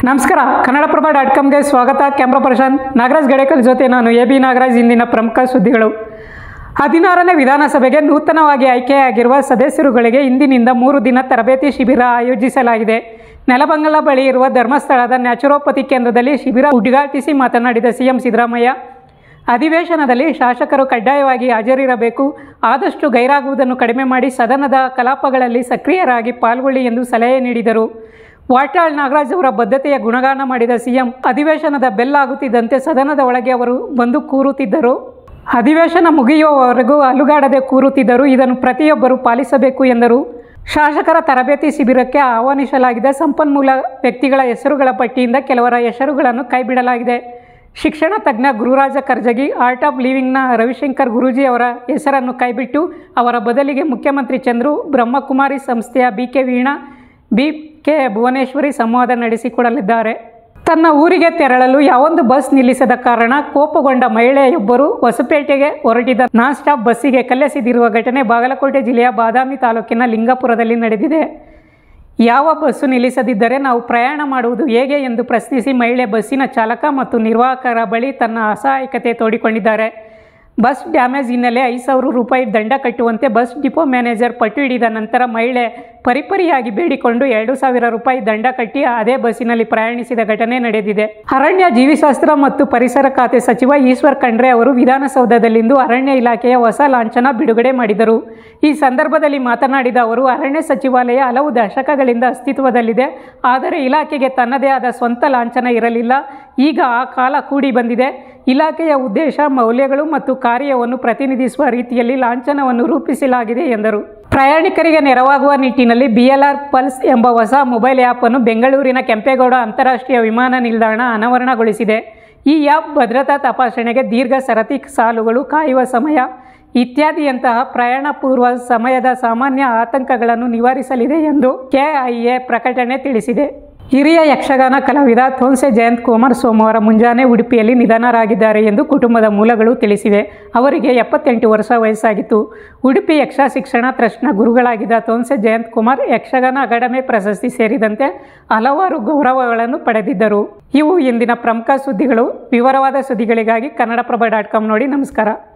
ನಮಸ್ಕಾರ ಕನ್ನಡಪ್ರಭ ಡಾಟ್ ಕಾಮ್ಗೆ ಸ್ವಾಗತ camera person Nagaraj ಗಡೇಕಲ್ ಜೊತೆ ನಾನು ಎ ಬಿ ನಾಗರಾಜ್ ಇಂದಿನ ಪ್ರಮುಖ ಸುದ್ದಿಗಳು ಹದಿನಾರನೇ ವಿಧಾನಸಭೆಗೆ ನೂತನವಾಗಿ ಆಯ್ಕೆಯಾಗಿರುವ ಸದಸ್ಯರುಗಳಿಗೆ ಇಂದಿನಿಂದ ಮೂರು ದಿನ ತರಬೇತಿ ಶಿಬಿರ ಆಯೋಜಿಸಲಾಗಿದೆ ನೆಲಬಂಗಲ ಬಳಿ ಇರುವ ಧರ್ಮಸ್ಥಳದ ನ್ಯಾಚುರೋಪತಿ ಕೇಂದ್ರದಲ್ಲಿ ಶಿಬಿರ ಉದ್ಘಾಟಿಸಿ ಮಾತನಾಡಿದ ಸಿಎಂ ಸಿದ್ದರಾಮಯ್ಯ ಅಧಿವೇಶನದಲ್ಲಿ ಶಾಸಕರು ಕಡ್ಡಾಯವಾಗಿ ಹಾಜರಿರಬೇಕು ಆದಷ್ಟು ಗೈರಾಗುವುದನ್ನು ಕಡಿಮೆ ಮಾಡಿ ಸದನದ ಕಲಾಪಗಳಲ್ಲಿ ಸಕ್ರಿಯರಾಗಿ ಪಾಲ್ಗೊಳ್ಳಿ ಎಂದು ಸಲಹೆ ನೀಡಿದರು ವಾಟಾಳ್ ನಾಗರಾಜ್ ಅವರ ಬದ್ಧತೆಯ ಗುಣಗಾನ ಮಾಡಿದ ಸಿಎಂ ಅಧಿವೇಶನದ ಬೆಲ್ ಆಗುತ್ತಿದ್ದಂತೆ ಸದನದ ಒಳಗೆ ಅವರು ಬಂದು ಕೂರುತ್ತಿದ್ದರು ಅಧಿವೇಶನ ಮುಗಿಯುವವರೆಗೂ ಅಲುಗಾಡದೆ ಕೂರುತ್ತಿದ್ದರು ಇದನ್ನು ಪ್ರತಿಯೊಬ್ಬರು ಪಾಲಿಸಬೇಕು ಎಂದರು ಶಾಸಕರ ತರಬೇತಿ ಶಿಬಿರಕ್ಕೆ ಆಹ್ವಾನಿಸಲಾಗಿದ್ದ ಸಂಪನ್ಮೂಲ ವ್ಯಕ್ತಿಗಳ ಹೆಸರುಗಳ ಪಟ್ಟಿಯಿಂದ ಕೆಲವರ ಹೆಸರುಗಳನ್ನು ಕೈಬಿಡಲಾಗಿದೆ ಶಿಕ್ಷಣ ತಜ್ಞ ಗುರುರಾಜ ಕರ್ಜಗಿ ಆರ್ಟ್ ಆಫ್ ಲಿವಿಂಗ್ನ ರವಿಶಂಕರ್ ಗುರೂಜಿ ಅವರ ಹೆಸರನ್ನು ಕೈಬಿಟ್ಟು ಅವರ ಬದಲಿಗೆ ಮುಖ್ಯಮಂತ್ರಿ ಚಂದ್ರು ಬ್ರಹ್ಮಕುಮಾರಿ ಸಂಸ್ಥೆಯ B K Veena B K Bhuvaneshwari ಸಂವಾದ ನಡೆಸಿಕೊಡಲಿದ್ದಾರೆ ತನ್ನ ಊರಿಗೆ ತೆರಳಲು ಯಾವೊಂದು ಬಸ್ ನಿಲ್ಲಿಸದ ಕಾರಣ ಕೋಪಗೊಂಡ ಮಹಿಳೆಯೊಬ್ಬರು ಹೊಸಪೇಟೆಗೆ ಹೊರಟಿದ್ದ ನಾನ್ ಸ್ಟಾಪ್ ಬಸ್ಸಿಗೆ ಕಲ್ಲೆಸೆದಿರುವ ಘಟನೆ ಬಾಗಲಕೋಟೆ ಜಿಲ್ಲೆಯ ಬಾದಾಮಿ ತಾಲೂಕಿನ ಲಿಂಗಾಪುರದಲ್ಲಿ ನಡೆದಿದೆ ಯಾವ ಬಸ್ಸು ನಿಲ್ಲಿಸದಿದ್ದರೆ ನಾವು ಪ್ರಯಾಣ ಮಾಡುವುದು ಹೇಗೆ ಎಂದು ಪ್ರಶ್ನಿಸಿ ಮಹಿಳೆ ಬಸ್ಸಿನ ಚಾಲಕ ಮತ್ತು ನಿರ್ವಾಹಕರ ಬಳಿ ತನ್ನ ಅಸಹಾಯಕತೆ ತೋಡಿಕೊಂಡಿದ್ದಾರೆ ಬಸ್ ಡ್ಯಾಮೇಜ್ ಹಿನ್ನೆಲೆ ಐದು ಸಾವಿರ ರೂಪಾಯಿ ದಂಡ ಕಟ್ಟುವಂತೆ ಬಸ್ ಡಿಪೋ ಮ್ಯಾನೇಜರ್ ಪಟ್ಟು ಹಿಡಿದ ನಂತರ ಮಹಿಳೆ ಪರಿಪರಿಯಾಗಿ ಬೇಡಿಕೊಂಡು ಎರಡು ಸಾವಿರ ರೂಪಾಯಿ ದಂಡ ಕಟ್ಟಿ ಅದೇ ಬಸ್ಸಿನಲ್ಲಿ ಪ್ರಯಾಣಿಸಿದ ಘಟನೆ ನಡೆದಿದೆ ಅರಣ್ಯ ಜೀವಿಶಾಸ್ತ್ರ ಮತ್ತು ಪರಿಸರ ಖಾತೆ ಸಚಿವ ಈಶ್ವರ್ ಖಂಡ್ರೆ ಅವರು ವಿಧಾನಸೌಧದಲ್ಲಿಂದು ಅರಣ್ಯ ಇಲಾಖೆಯ ಹೊಸ ಲಾಂಛನ ಬಿಡುಗಡೆ ಮಾಡಿದರು ಈ ಸಂದರ್ಭದಲ್ಲಿ ಮಾತನಾಡಿದ ಅವರು ಅರಣ್ಯ ಸಚಿವಾಲಯ ಹಲವು ದಶಕಗಳಿಂದ ಅಸ್ತಿತ್ವದಲ್ಲಿದೆ ಆದರೆ ಇಲಾಖೆಗೆ ತನ್ನದೇ ಆದ ಸ್ವಂತ ಲಾಂಛನ ಇರಲಿಲ್ಲ ಈಗ ಆ ಕಾಲ ಕೂಡಿ ಬಂದಿದೆ ಇಲಾಖೆಯ ಉದ್ದೇಶ ಮೌಲ್ಯಗಳು ಮತ್ತು ಕಾರ್ಯವನ್ನು ಪ್ರತಿನಿಧಿಸುವ ರೀತಿಯಲ್ಲಿ ಲಾಂಛನವನ್ನು ರೂಪಿಸಲಾಗಿದೆ ಎಂದರು ಪ್ರಯಾಣಿಕರಿಗೆ ನೆರವಾಗುವ ನಿಟ್ಟಿನಲ್ಲಿ ಬಿಎಲ್ಆರ್ ಪಲ್ಸ್ ಎಂಬ ಹೊಸ ಮೊಬೈಲ್ ಆ್ಯಪನ್ನು ಬೆಂಗಳೂರಿನ ಕೆಂಪೇಗೌಡ ಅಂತಾರಾಷ್ಟ್ರೀಯ ವಿಮಾನ ನಿಲ್ದಾಣ ಅನಾವರಣಗೊಳಿಸಿದೆ ಈ ಆ್ಯಪ್ ಭದ್ರತಾ ತಪಾಸಣೆಗೆ ದೀರ್ಘ ಸರತಿ ಸಾಲುಗಳು ಕಾಯುವ ಸಮಯ ಇತ್ಯಾದಿಯಂತಹ ಪ್ರಯಾಣ ಪೂರ್ವ ಸಮಯದ ಸಾಮಾನ್ಯ ಆತಂಕಗಳನ್ನು ನಿವಾರಿಸಲಿದೆ ಎಂದು ಕೆಐಎ ಪ್ರಕಟಣೆ ತಿಳಿಸಿದೆ ಹಿರಿಯ ಯಕ್ಷಗಾನ ಕಲಾವಿದ ಥೋನ್ಸೆ ಜಯಂತ್ ಕುಮಾರ್ ಸೋಮವಾರ ಮುಂಜಾನೆ ಉಡುಪಿಯಲ್ಲಿ ನಿಧನರಾಗಿದ್ದಾರೆ ಎಂದು ಕುಟುಂಬದ ಮೂಲಗಳು ತಿಳಿಸಿವೆ ಅವರಿಗೆ ಎಪ್ಪತ್ತೆಂಟು ವರ್ಷ ವಯಸ್ಸಾಗಿತ್ತು ಉಡುಪಿ ಯಕ್ಷ ಶಿಕ್ಷಣ ಟ್ರಸ್ಟ್ನ ಗುರುಗಳಾಗಿದ್ದ ಥೋನ್ಸೆ ಜಯಂತ್ ಕುಮಾರ್ ಯಕ್ಷಗಾನ ಅಕಾಡೆಮಿ ಪ್ರಶಸ್ತಿ ಸೇರಿದಂತೆ ಹಲವಾರು ಗೌರವಗಳನ್ನು ಪಡೆದಿದ್ದರು ಇವು ಇಂದಿನ ಪ್ರಮುಖ ಸುದ್ದಿಗಳು ವಿವರವಾದ ಸುದ್ದಿಗಳಿಗಾಗಿ ಕನ್ನಡಪ್ರಭ ಡಾಟ್ ಕಾಮ್ ನೋಡಿ ನಮಸ್ಕಾರ